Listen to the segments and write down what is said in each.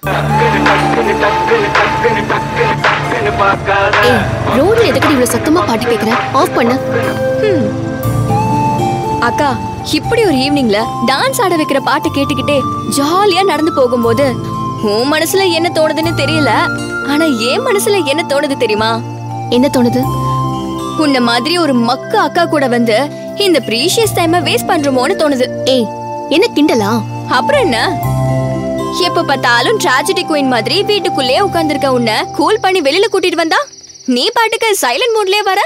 ஏய் ரோட்ல எதுக்கடி இவ்வளவு சத்தமா பாட்டு கேக்குற ஆஃப் பண்ணு அக்கா இப்படி ஒரு ஈவினிங்ல டான்ஸ் ஆட வைக்கிற பாட்டு கேட்டுக்கிட்டே ஜாலியா நடந்து போகும்போது உன் மனசுல என்ன தோணுதுன்னு தெரியல ஆனா என் மனசுல என்ன தோணுது தெரியுமா என்ன தோணுது உன்ன மாதிரி ஒரு மக்கு அக்கா கூட வந்து இந்த ப்ரீஷியஸ் டைமை வேஸ்ட் பண்றோமோன்னு தோணுது ஏய் என்ன கிண்டலா அப்புறம் என்ன எப்ப பார்த்தாலும் டிராஜடி குயின் மாதிரி வீட்டுக்குள்ளே உட்கார்ந்திருக்க உன்னை கூல் பண்ணி வெளியில கூட்டிட்டு வந்தா நீ பாட்டுக்கு சைலண்ட் மூட்லயே வர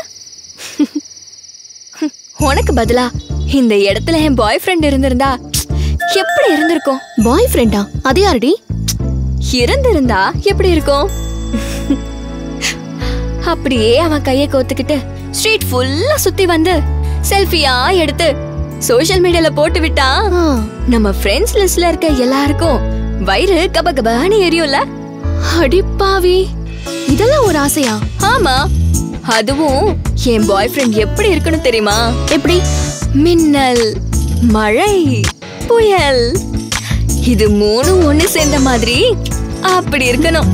உனக்கு பதிலா இந்த இடத்துல என் பாய் ஃப்ரெண்ட் இருந்திருந்தா எப்படி இருந்திருக்கும் பாய் ஃப்ரெண்டா அது யாருடி இருந்திருந்தா எப்படி இருக்கும் அப்படியே அவன் கையை கோத்துக்கிட்டு ஸ்ட்ரீட் ஃபுல்லா சுத்தி வந்து செல்ஃபியா எடுத்து சோஷியல் மீடியால போட்டு விட்டா ஆ, நம்ம ஃப்ரெண்ட்ஸ் லிஸ்ட்ல இருக்க எல்லாருக்கும் வயிறு கபகபான்னு எரியும்ல அடி பாவி இதெல்லாம் ஒரு ஆசையா ஆமா அதுவும் என் பாய் ஃப்ரெண்ட் எப்படி இருக்கணும் தெரியுமா எப்படி மின்னல் மழை புயல் இது மூணும் ஒண்ணு சேர்ந்த மாதிரி அப்படி இருக்கணும்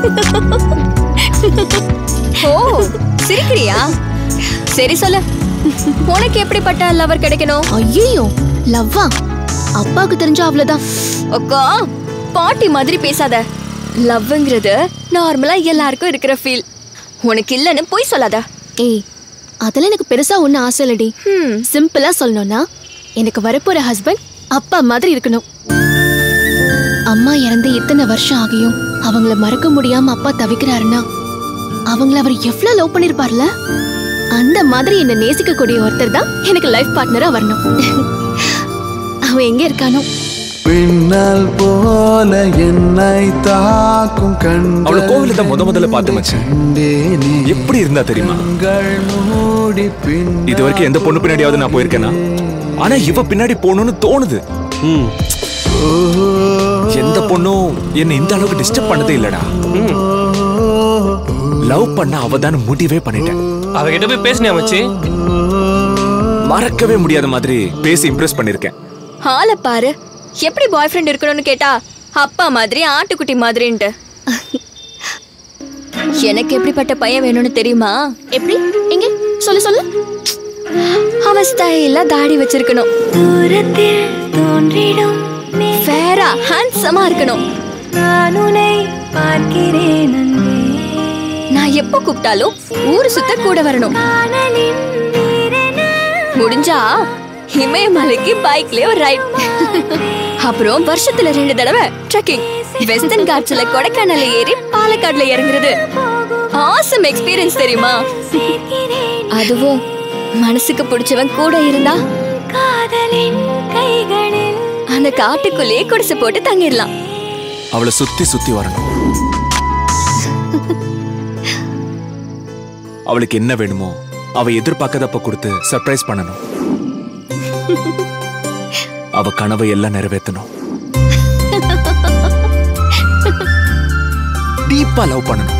ஓ சிரிக்கிறியா சரி சொல்லு உனக்கு எப்படிப்பட்ட லவர் கிடைக்கணும் ஐயோ லவ்வா அப்பாவுக்கு தெரிஞ்சா அவ்வளவுதான் அக்கா பாட்டி மாதிரி பேசாத லவ்ங்கிறது நார்மலா எல்லாருக்கும் இருக்கிற ஃபீல் உனக்கு இல்லைன்னு போய் சொல்லாத ஏய் அதெல்லாம் எனக்கு பெருசா ஒன்னும் ஆசை இல்லடி ஹம், சிம்பிளா சொல்லணும்னா எனக்கு வரப்போற ஹஸ்பண்ட் அப்பா மாதிரி இருக்கணும் அம்மா இறந்து இத்தனை வருஷம் ஆகியும் அவங்கள மறக்க முடியாம அப்பா தவிக்கிறாருன்னா அவங்கள அவர் எவ்வளவு லவ் பண்ணிருப்பார்ல அந்த மாதிரி என்ன நேசிக்கக்கூடிய ஒருத்தர் தான் எனக்கு லைஃப் பார்ட்னரா வரணும் அவன் எங்க இருக்கானோ பின்னல் போல என்னை தாக்கும் கண்கள் அவளை கோவில தான் முத முதல்ல பார்த்து மச்சான் கண்டேனே. எப்படி இருந்தா தெரியுமா கண்கள் மூடி பின் இது வரைக்கும் எந்த பொண்ணு பின்னாடியாவது நான் போயிருக்கேனா ஆனா இவ பின்னாடி போகணும்னு தோணுது ம் எந்த பொண்ணும் என்ன இந்த அளவுக்கு டிஸ்டர்ப் பண்ணதே இல்லடா லவ் பண்ண அவ தான் முடிவே பண்ணிட்டேன் அவகிட்ட போய் பேசினியா மச்சி மறக்கவே முடியாத மாதிரி பேசி இம்ப்ரெஸ் பண்ணிருக்கேன் ஆளை பாரு எப்படி பாய் ஃப்ரெண்ட் இருக்கணும்னு கேட்டா அப்பா மாதிரி ஆட்டுக்குட்டி மாதிரின்ட்டு எனக்கு எப்படிப்பட்ட பையன் வேணும்னு தெரியுமா எப்படி எங்க சொல்லு சொல்லு அவன் ஸ்டைலா தாடி வச்சிருக்கணும் தூரத்தில் தோன்றிடும் ஃபேரா ஹேண்ட்ஸமா இருக்கணும் நான் உன்னை பார்க்கிறேன் அன்பே நான் எப்போ கூப்பிட்டாலும் ஊரு சுத்த கூட வரணும் காணலின் வீரன முடிஞ்சா இமயமலைக்கு பைக்லயே ஒரு ரைட் அப்புறம் வருஷத்துல ரெண்டு தடவை ட்ரெக்கிங் வெஸ்டர்ன் காட்ஸ்ல கொடைக்கானல்ல ஏறி பாலக்காடுல இறங்குறது ஆசம் எக்ஸ்பீரியன்ஸ் தெரியுமா சேர்க்கிறேன் அதுவும் மனசுக்கு பிடிச்சவன் கூட இருந்தா காதலின் கைகளில் அந்த காட்டுக்குள்ளேயே குடிசை போட்டு தங்கிடலாம் அவளை சுத்தி சுத்தி வரணும் அவளுக்கு என்ன வேணுமோ அவ எதிர்பார்க்கதப்ப கொடுத்து சர்ப்ரைஸ் பண்ணணும் அவ கனவை எல்லாம் நிறைவேற்றணும் டீப்பா லவ் பண்ணணும்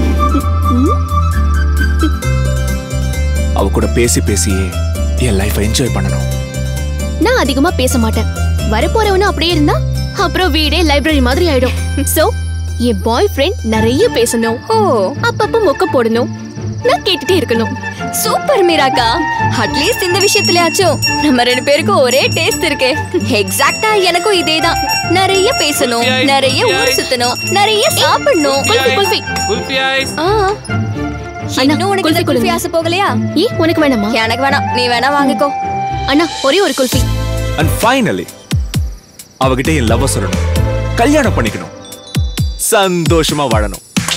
அவ கூட பேசி பேசியே என் லைஃப் என்ஜாய் பண்ணணும் நான் அதிகமா பேச மாட்டேன் வரப்போறவனும் அப்படியே இருந்தா அப்புறம் வீடே லைப்ரரி மாதிரி ஆயிடும் சோ என் பாய் ஃப்ரெண்ட் நிறைய பேசணும் ஓ அப்பப்ப மொக்க போடணும் நான் கேட்டுட்டே இருக்கணும் சூப்பர் மீராக்கா அட்லீஸ்ட் இந்த விஷயத்துலயாச்சும் நம்ம ரெண்டு பேருக்கும் ஒரே டேஸ்ட் இருக்கு எக்ஸாக்ட்டா எனக்கும் இதேதான் நிறைய பேசணும் நிறைய ஊர் சுத்தணும் நிறைய சாப்பிடணும் குல்ஃபி குல்ஃபி குல்ஃபி ஐஸ் ஆ. இன்னும் உனக்கு இந்த குல்ஃபி குல்ஃபி கொடுங்க. ஆசை போகலையா ஏ உனக்கு வேணாமா எனக்கு வேணாம் நீ வேணா வாங்கிக்கோ அண்ணா ஒரே ஒரு குல்ஃபி அண்ட் ஃபைனலி அவகிட்ட என் லவ் சொல்லணும் கல்யாணம் பண்ணிக்கணும் சந்தோஷமா வாழணும்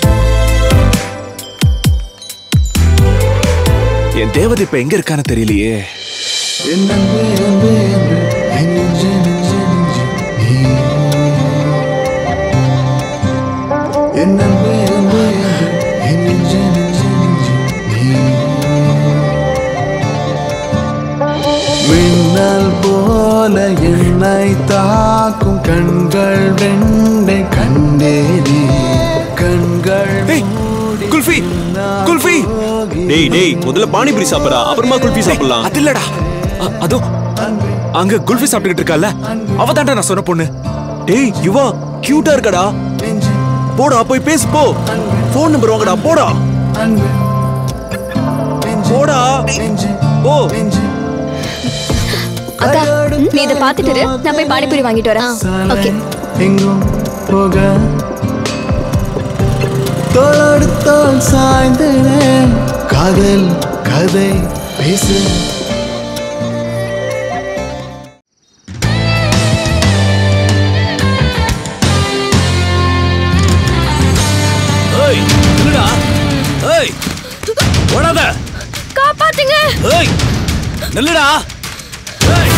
என் தேவதை இப்ப எங்க இருக்கான்னு தெரியலையே என் அன்பே, அன்பே, அன்பே, என் நெஞ்சே, நெஞ்சே, நெஞ்சே, நீ. என் அன்பே, அன்பே, அன்பே, என் நெஞ்சே, நெஞ்சே, நெஞ்சே, நீ. மின்னல் போல என்னை தாக்கும் கண்கள் ரெண்டை கண்டேனே கண்கள் டேய், குல்ஃபி குல்ஃபி டேய் டேய் முதல்ல பானிபூரி சாப்பிடா அப்புறமா குல்ஃபி சாப்பிடலாம் அது இல்லடா அ- அதோ அங்க குல்ஃபி சாப்பிட்டுக்கிட்டு இருக்கால அவ நான் சொன்ன பொண்ணு டேய் யுவா கியூட்டா இருக்கடா நெஞ்சே போடா போய் பேசு போ ஃபோன் நம்பர் வாங்கடா போடா அன்பு நெஞ்சு போடா நெஞ்சு போ நெஞ்சு அக்கா நீ இதை பார்த்துட்டு இரு. நான் போய் பானிபூரி வாங்கிட்டு வரேன் ஓகே எங்கும் போக தோளோடு தோள் சாய்ந்தன காதல் கதை பேசு ஏய் நில்லுடா ஏய் ஓடாத காப்பாத்துங்க ஏய் நில்லுடா ஏய்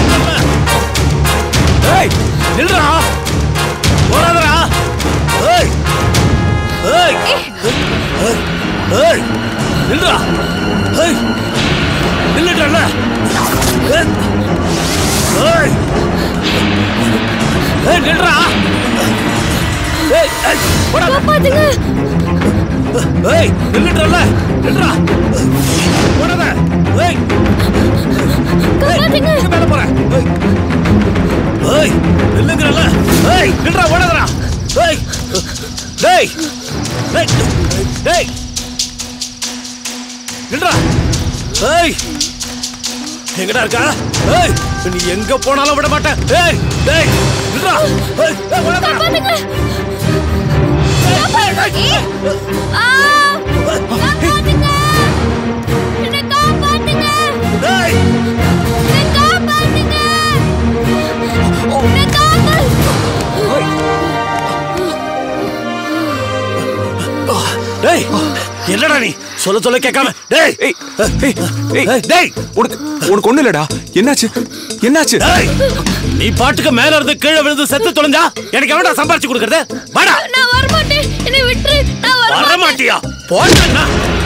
ஏய் நில்லுடா ஓடாதடா ஏய் ஏய் ஏய் ஏய் நில்லுடா ஏய் நில்லுடா ஏய் ஏய் ஏய் நில்லுடா ஏய் ஏய் ஓடாத காப்பாத்துங்க ஏய் நில்லுடா நில்லுடா ஓடாத ஏய் காப்பாத்துங்க எங்க மேல போற ஏய் ஏய் நில்லுங்கறல ஏய் நில்றா ஓடாதடா ஏய் டேய் டேய் டேய் நில்றா ஏய் எங்கடா இருக்கா ஏய் நீ எங்க போனாலும் விட மாட்டேன் ஏய் டேய் நில்றா ஏய் ஏய், ஓடாதடா காப்பாத்துங்க ஆ! காப்பாத்துங்க என்னை காப்பாத்துங்க ஏய் என்னை காப்பாத்துங்க என்னை காப்பாத்து டேய் என்னடா நீ சொல்ல சொல்ல கேட்காம டேய் ஏய் ஏய் ஏய் ஏய், டேய் உனக்கு உனக்கு ஒண்ணு இல்லடா என்னாச்சு என்னாச்சு டேய் நீ பாட்டுக்கு மேல இருந்து கீழே விழுந்து செத்து தொலைஞ்சா எனக்கு எவன்டா சம்பாரிச்சு கொடுக்கறது வாடா நான் வரமாட்டேன் என்னை விட்டுரு நான் வர வரமாட்டேன் மாட்டியா போடா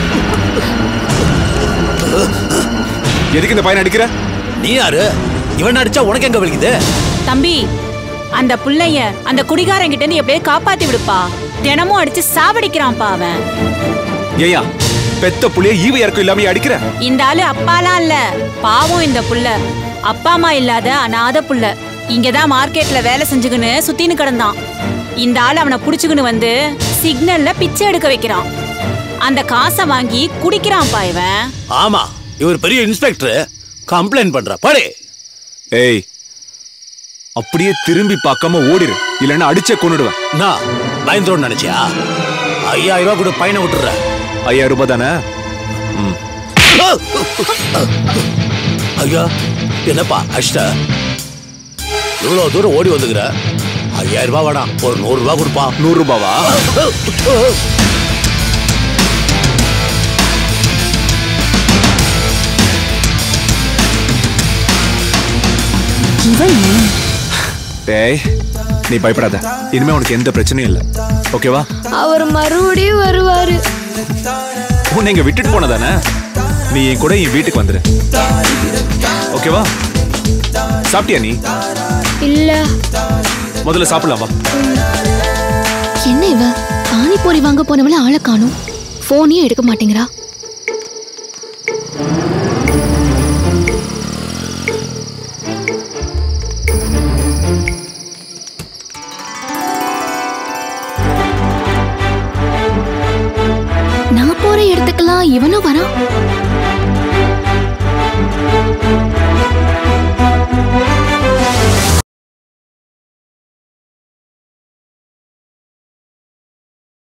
எதுக்கு இந்த பையன் அடிக்கிற நீ யாரு இவன் அடிச்சா உனக்கு எங்க வலிக்குது தம்பி அந்த புள்ளைய அந்த குடிகாரங்கிட்ட இருந்து எப்படியே காப்பாத்தி விடுப்பா தினமும் அடிச்சு சாவடிக்கிறான்ப்பா அவன் ஏயா பெத்த புள்ளைய ஈவ இறக்கம் இல்லாம அடிக்கிற இந்த ஆளு அப்பாலாம் இல்ல பாவம் இந்த புள்ள அப்பா அம்மா இல்லாத அனாதை புள்ள இங்கதான் மார்க்கெட்ல வேலை செஞ்சுக்கின்னு சுத்தின்னு கிடந்தான் இந்த ஆள் அவனை புடிச்சுக்கின்னு வந்து சிக்னல்ல பிச்சை எடுக்க வைக்கிறான் அந்த காசை வாங்கி குடிக்கிறான்ப்பா இவன் ஆமா இவர் பெரிய இன்ஸ்பெக்டர் கம்ப்ளைண்ட் பண்ற பாரு ஏய் அப்படியே திரும்பி பார்க்காம ஓடிரு இல்லைன்னா அடிச்சே கொன்னுடுவேன் நான் பயந்துரும் நினைச்சியா ஐயாயிரம் ரூபாய் கூட பையனை விட்டுற ஐயாயிரம் ரூபாய் தானே ம் ஐயா என்னப்பா அஷ்ட இவ்வளவு தூரம் ஓடி வந்துக்கிற ஐயாயிரம் ரூபாய் வேணாம் ஒரு நூறு ரூபாய் கொடுப்பா நூறு ரூபாவா டேய் நீ பயப்படாத இனிமே உனக்கு எந்த பிரச்சனையும் இல்லை ஓகேவா அவர் மறுபடியும் வருவாரு உன்னை இங்க விட்டுட்டு போனதானே நீ என் கூட என் வீட்டுக்கு வந்துரு ஓகேவா சாப்பிட்டியா நீ இல்ல முதல்ல சாப்பிடலாம் வா என்ன இவ பானிபூரி வாங்க போனவள ஆளை காணும் போனையும் எடுக்க மாட்டேங்கிறா நான் போற இடத்துக்கெல்லாம் இவனும் வரான்